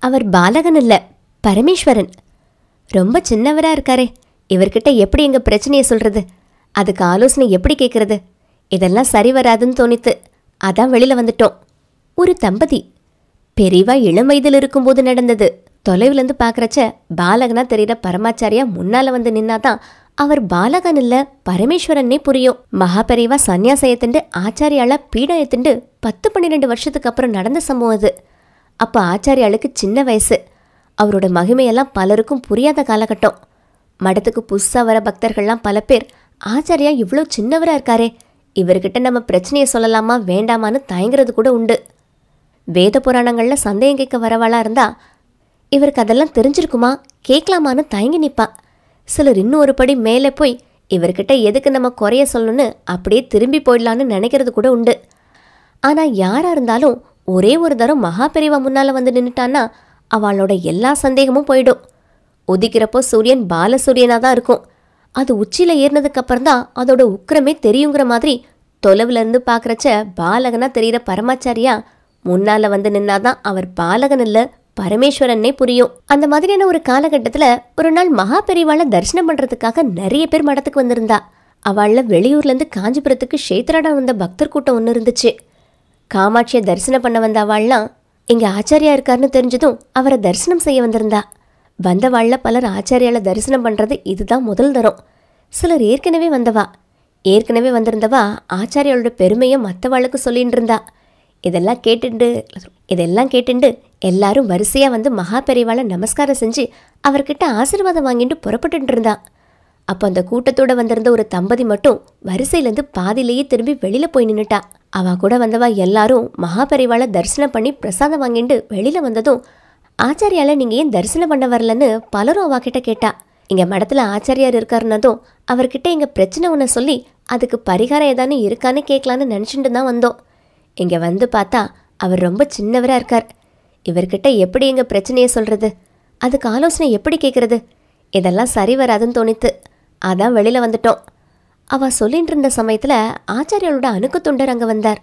அவர் பாலகன் இல்ல பரமேஸ்வரன் ரொம்ப சின்னவரா இருக்காரே இவர்கிட்ட எப்படி எங்க பிரச்சனையை சொல்றது அதுக்கு ஆலோசனை எப்படி கேட்கறது இதெல்லாம் சரி வராதுன்னு தோணித்து அதான் வெளியில வந்துட்டோம் ஒரு தம்பதி பெரியவா இளம் வயதில் இருக்கும்போது நடந்தது தொலைவுல இருந்து பார்க்கறச்ச பாலகனா தெரியுற பரமாச்சாரியா முன்னால வந்து நின்னாதான் அவர் பாலகன் இல்ல பரமேஸ்வரன்னே புரியும் மகா பெரியவா சந்நியாசயத்துண்டு ஆச்சாரியால பீடம் எத்துண்டு பத்து பன்னிரெண்டு வருஷத்துக்கு அப்புறம் நடந்த சம்பவம் அது அப்ப ஆச்சாரியாளுக்கு சின்ன வயசு அவரோட மகிமையெல்லாம் பலருக்கும் புரியாத காலகட்டம் மடத்துக்கு புதுசா வர பக்தர்கள்லாம் பல பேர் ஆச்சாரியா இவ்வளோ சின்னவரா இருக்காரே இவர்கிட்ட நம்ம பிரச்சனையை சொல்லலாமா வேண்டாமான்னு தயங்குறது கூட உண்டு வேத புராணங்கள்ல சந்தேகம் கேட்க வரவாளா இருந்தா இவருக்கு அதெல்லாம் தெரிஞ்சிருக்குமா கேட்கலாமான்னு தயங்கி நிப்பா சிலர் இன்னும் ஒரு படி மேலே போய் இவர்கிட்ட எதுக்கு நம்ம குறைய சொல்லணும்னு அப்படியே திரும்பி போயிடலான்னு நினைக்கிறது கூட உண்டு ஆனா யாரா இருந்தாலும் ஒரே ஒரு தரம் மகா பெரியவா முன்னால வந்து நின்னுட்டான்னா அவளோட எல்லா சந்தேகமும் போயிடும் உதிக்கிறப்போ சூரியன் பாலசூரியனா தான் இருக்கும் அது உச்சியில ஏறினதுக்கு அப்புறம் தான் அதோட உக்கிரமே தெரியுங்கிற மாதிரி தொலைவுல இருந்து பார்க்கறச்ச பாலகனா தெரியிற பரமாச்சாரியா முன்னால வந்து நின்னாதான் அவர் பாலகன் இல்ல பரமேஸ்வரன்னே புரியும் அந்த மாதிரியான ஒரு காலகட்டத்துல ஒரு நாள் மகா பெரியவாளை தரிசனம் பண்றதுக்காக நிறைய பேர் மடத்துக்கு வந்திருந்தா அவள்ல வெளியூர்ல இருந்து காஞ்சிபுரத்துக்கு க்ஷேத்ராடம் வந்த பக்தர் கூட்டம் ஒன்று இருந்துச்சு காமாட்சியை தரிசனம் பண்ண வந்த அவள்லாம் இங்க ஆச்சாரியா இருக்காருன்னு தெரிஞ்சதும் அவரை தரிசனம் செய்ய வந்திருந்தா வந்தவாள்ல பலர் ஆச்சாரியால தரிசனம் பண்றது இதுதான் முதல் தரம் சிலர் ஏற்கனவே வந்தவா ஏற்கனவே வந்திருந்தவா ஆச்சாரியாளோட பெருமையை மற்றவாளுக்கு சொல்லிட்டு இருந்தா இதெல்லாம் கேட்டுண்டு இதெல்லாம் கேட்டுண்டு எல்லாரும் வரிசையா வந்து மகா பெரியவாளை நமஸ்காரம் செஞ்சு அவர்கிட்ட ஆசீர்வாதம் வாங்கிட்டு புறப்பட்டுட்டு இருந்தா அப்போ அந்த கூட்டத்தோட வந்திருந்த ஒரு தம்பதி மட்டும் வரிசையிலேருந்து பாதியிலேயே திரும்பி வெளியில போய் நின்னுட்டா அவ கூட வந்தவா எல்லாரும் மகாபரிவாளை தரிசனம் பண்ணி பிரசாதம் வாங்கிட்டு வெளியில வந்ததும் ஆச்சாரியால நீங்க ஏன் தரிசனம் பண்ண வரலன்னு பலரும் அவ கிட்ட கேட்டா இங்க மடத்துல ஆச்சாரியார் இருக்காருனதும் அவர்கிட்ட எங்க பிரச்சனை ஒன்று சொல்லி அதுக்கு பரிகாரம் ஏதானு இருக்கான்னு கேட்கலான்னு நினச்சிட்டு தான் வந்தோம் இங்க வந்து பார்த்தா அவர் ரொம்ப சின்னவரா இருக்கார் இவர்கிட்ட எப்படி எங்க பிரச்சனையை சொல்றது அதுக்கு ஆலோசனை எப்படி கேட்கறது இதெல்லாம் சரி வராதுன்னு தோணித்து அதான் வெளியில வந்துட்டோம் அவ சொல்லிட்டு இருந்த சமயத்துல ஆச்சாரியாளோட அணுக்கு தொண்டர் அங்க வந்தார்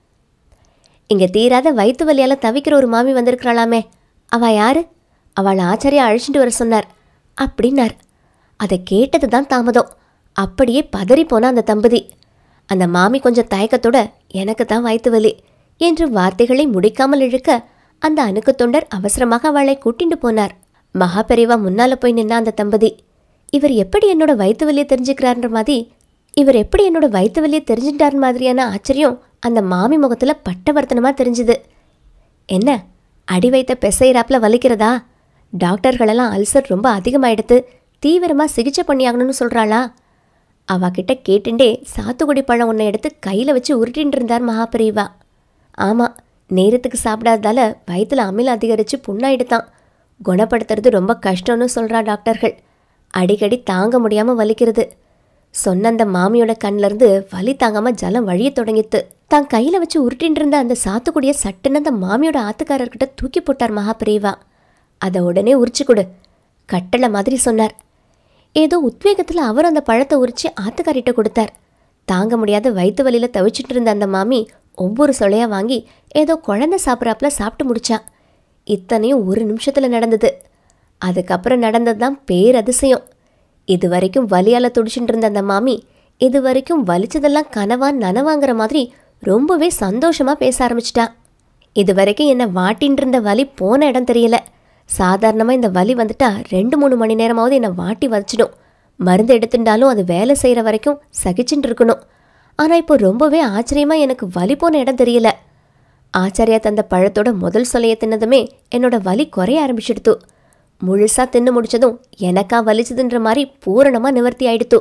இங்க தீராத வயிற்று வலியால தவிக்கிற ஒரு மாமி வந்திருக்கிறாளாமே அவ யாரு அவளை ஆச்சாரியா அழைச்சிட்டு வர சொன்னார் அப்படின்னார் அதை கேட்டது தான் தாமதம் அப்படியே பதறி போன அந்த தம்பதி அந்த மாமி கொஞ்சம் தயக்கத்தோட எனக்கு தான் வயிற்று வலி என்று வார்த்தைகளை முடிக்காமல் இழுக்க அந்த அணுக்கு தொண்டர் அவசரமாக அவளை கூட்டிட்டு போனார் மகா பெரியவா முன்னால போய் நின்னா அந்த தம்பதி இவர் எப்படி என்னோட வயிற்று வலியை தெரிஞ்சுக்கிறார்ன்ற மாதிரி இவர் எப்படி என்னோட வயிற்று வலியை தெரிஞ்சுட்டார் மாதிரியான ஆச்சரியம் அந்த மாமி முகத்துல பட்டவர்த்தனமா தெரிஞ்சுது என்ன அடி வைத்த பெசைறாப்புல வலிக்கிறதா டாக்டர்களெல்லாம் அல்சர் ரொம்ப அதிகமாயிடுத்து தீவிரமா சிகிச்சை பண்ணியாகணும்னு சொல்றாளா அவ கிட்ட கேட்டுண்டே சாத்துக்குடி பழம் ஒன்றை எடுத்து கையில வச்சு உருட்டின்னு இருந்தார் மகாபெரிவா ஆமா நேரத்துக்கு சாப்பிடாததால வயித்துல அமிலம் அதிகரிச்சு புண்ணாயிடுதான் குணப்படுத்துறது ரொம்ப கஷ்டம்னு சொல்றா டாக்டர்கள் அடிக்கடி தாங்க முடியாம வலிக்கிறது சொன்ன அந்த மாமியோட கண்ல இருந்து வலி தாங்காம ஜலம் வழிய தொடங்கித்து தான் கையில வச்சு உருட்டின்னு இருந்த அந்த சாத்துக்குடிய சட்டுன்னு அந்த மாமியோட ஆத்துக்காரர்கிட்ட தூக்கி போட்டார் மகாபிரிவா அதை உடனே உரிச்சு கொடு கட்டளை மாதிரி சொன்னார் ஏதோ உத்வேகத்துல அவர் அந்த பழத்தை உரிச்சு ஆத்துக்காரிட்ட கொடுத்தார் தாங்க முடியாத வயிற்று வலியில தவிச்சிட்டு இருந்த அந்த மாமி ஒவ்வொரு சொலையா வாங்கி ஏதோ குழந்தை சாப்பிட்றாப்புல சாப்பிட்டு முடிச்சா இத்தனையும் ஒரு நிமிஷத்துல நடந்தது அதுக்கப்புறம் நடந்ததுதான் பேரதிசயம் இது வரைக்கும் வலியால துடிச்சுட்டு இருந்த அந்த மாமி இது வரைக்கும் வலிச்சதெல்லாம் கனவா நனவாங்கிற மாதிரி ரொம்பவே சந்தோஷமா பேச ஆரம்பிச்சிட்டா இது வரைக்கும் என்னை வாட்டின்னு இருந்த வலி போன இடம் தெரியல சாதாரணமாக இந்த வலி வந்துட்டா ரெண்டு மூணு மணி நேரமாவது என்னை வாட்டி வச்சிடும் மருந்து எடுத்துட்டாலும் அது வேலை செய்கிற வரைக்கும் சகிச்சுட்டு இருக்கணும் ஆனால் இப்போ ரொம்பவே ஆச்சரியமா எனக்கு வலி போன இடம் தெரியல ஆச்சாரியா தந்த பழத்தோட முதல் சொலைய தின்னதுமே என்னோட வலி குறைய ஆரம்பிச்சிடுத்து முழுசா தின்னு முடிச்சதும் எனக்கா வலிச்சதுன்ற மாதிரி பூரணமா நிவர்த்தி ஆயிடுத்து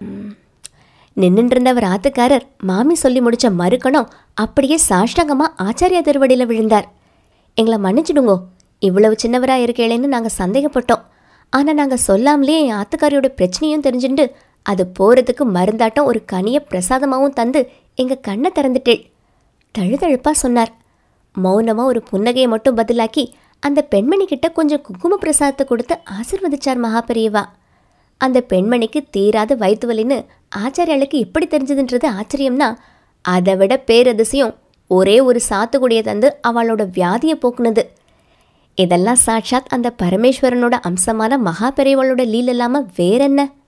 நின்னுட்டு இருந்தவர் ஆத்துக்காரர் மாமி சொல்லி முடிச்ச மறுக்கணும் அப்படியே சாஷ்டாங்கமா ஆச்சாரியா திருவடியில விழுந்தார் எங்களை மன்னிச்சிடுங்கோ இவ்வளவு சின்னவரா இருக்கேளேன்னு நாங்க சந்தேகப்பட்டோம் ஆனா நாங்க சொல்லாமலே என் ஆத்துக்காரியோட பிரச்சனையும் தெரிஞ்சுண்டு அது போறதுக்கு மருந்தாட்டம் ஒரு கனிய பிரசாதமாவும் தந்து எங்க கண்ணை திறந்துட்டேள் தழுதழுப்பா சொன்னார் மௌனமா ஒரு புன்னகையை மட்டும் பதிலாக்கி அந்த பெண்மணி கிட்ட கொஞ்சம் குங்கும பிரசாதத்தை கொடுத்து ஆசிர்வதிச்சார் மகாபெரியவா அந்த பெண்மணிக்கு தீராத வயிற்று வலின்னு ஆச்சாரியாளுக்கு எப்படி தெரிஞ்சதுன்றது ஆச்சரியம்னா அதை விட பேரதிசயம் ஒரே ஒரு சாத்துக்குடியை தந்து அவளோட வியாதியை போக்குனது இதெல்லாம் சாட்சாத் அந்த பரமேஸ்வரனோட அம்சமான மகா பெரியவளோட லீல் இல்லாம வேற என்ன